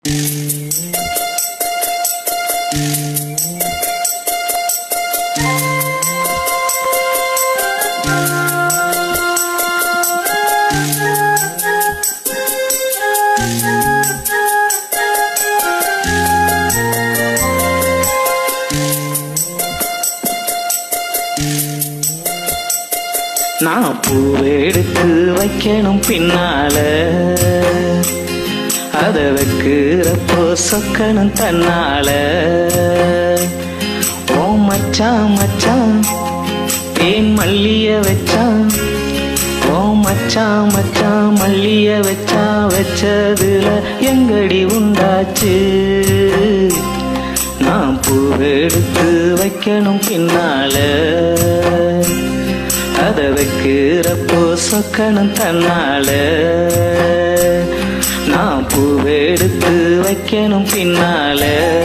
நான் பூவெடுத்து வைக்கணும் பின்னால அத வைக்கிறப்போ சொக்கணும் தன்னால ஓ மச்சான் மச்சான் தேன் மல்லிய வச்சான் ஓ மச்சான் மச்சான் மல்லிய வச்சா வச்சதுல எங்கடி உண்டாச்சு நான் பூவெடுத்து வைக்கணும் பின்னால அத வைக்கிறப்போ சொக்கணும் தன்னால நான் பூவெடுத்து வைக்கணும் பின்னால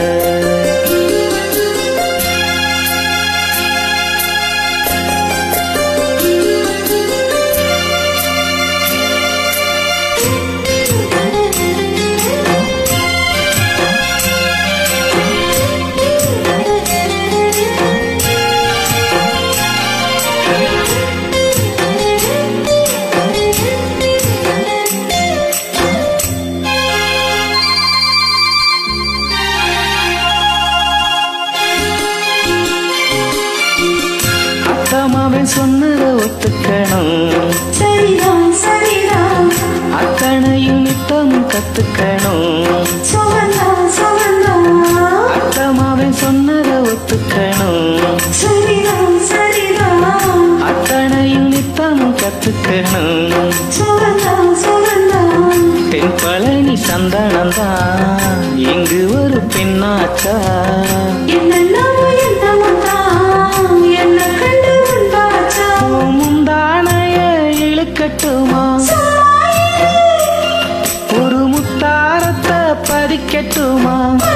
அத்தமாவன் சொன்னதை ஒத்துக்கணும் சரிதான் சரிதான் அத்தனையும் நித்தமும் கத்துக்கணும் சுகந்தான் சுகந்தான் அத்தமாவன் சொன்னதை ஒத்துக்கணும் சரிதான் சரிதான் அத்தனையும் நித்தமும் கத்துக்கணும் சுகந்தான் சுகந்தான் தென் பழனி சந்தனம்தான் இங்கு ஒரு பெண்ணாச்சா என்னென்னமோ என்னமோதான் என்ன கண்டு உண்டாச்சா முந்தானைய இழுக்கட்டுமா ஒரு முத்தாரத்தை பதிக்கட்டுமா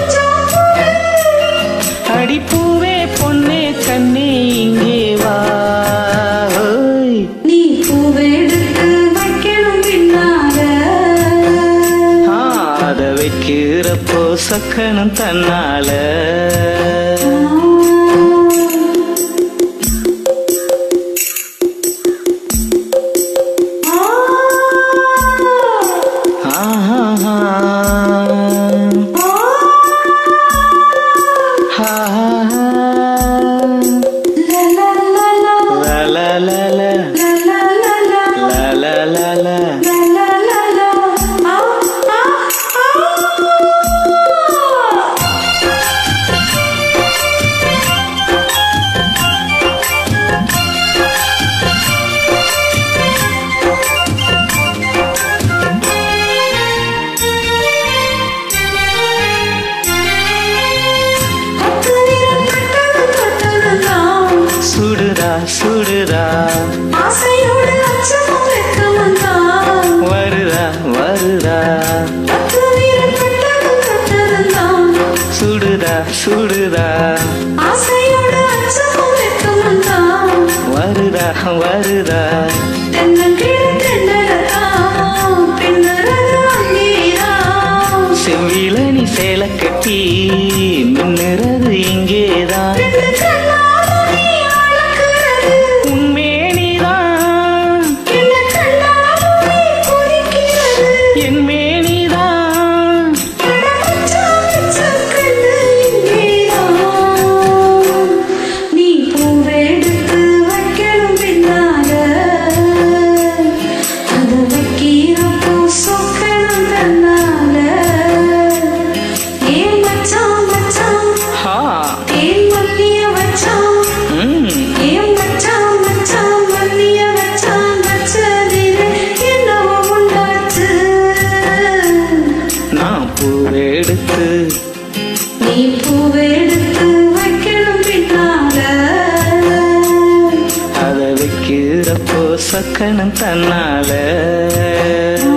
அடிப்பூவே பொன்னே கண்ணே இங்கே வா ஓய். நீ பூவெடுத்து வைக்கணும் பின்னால ஆ, அத வைக்கிறப்போ சக்கனும் தன்னால ஆஹா லா லா லா லா லா லா லா லா சுடுதா சுடுதா ஆசையோடு அச்சமும் வெட்கமும்தான் வருதா வருதா அத்துமீறி பட்டதும் தொட்டதும்தான் சுடுதா சுடுதா ஆசையோடு அச்சமும் வெட்கமும்தான் வருதா வருதா தென்னங்கீழ் தென்னலதான் பின்னரது அங்கேதான் செவ்வில நீ சேலை கட்டி மின்னுறது இங்கேதான் ரெண்டு கண்ணாலும் நீ அளக்கிறது உன்மேனிதான் என்ன கண்ணாலும் நீ கொதிக்கிறது என் மேனிதான் மச்சான் மச்சான் கண்ணு இங்கேதான் நீ பூவெடுத்து வைக்கணும் பின்னால அத வைக்கிறப்போ சொக்கணும் தன்னால ஏன் மச்சான் மச்சான் ஹா ஏன் மல்லிய வச்சான் ம் ஏன் மச்சான் மச்சான் மல்லிய வச்சான் வச்சதிலே என்னவோ உண்டாச்சு நான் பூவெடுத்து நீ பூவெடுத்து வைக்கணும் பின்னால அத வைக்கிறப்போ சக்கனம் தன்னால ஆ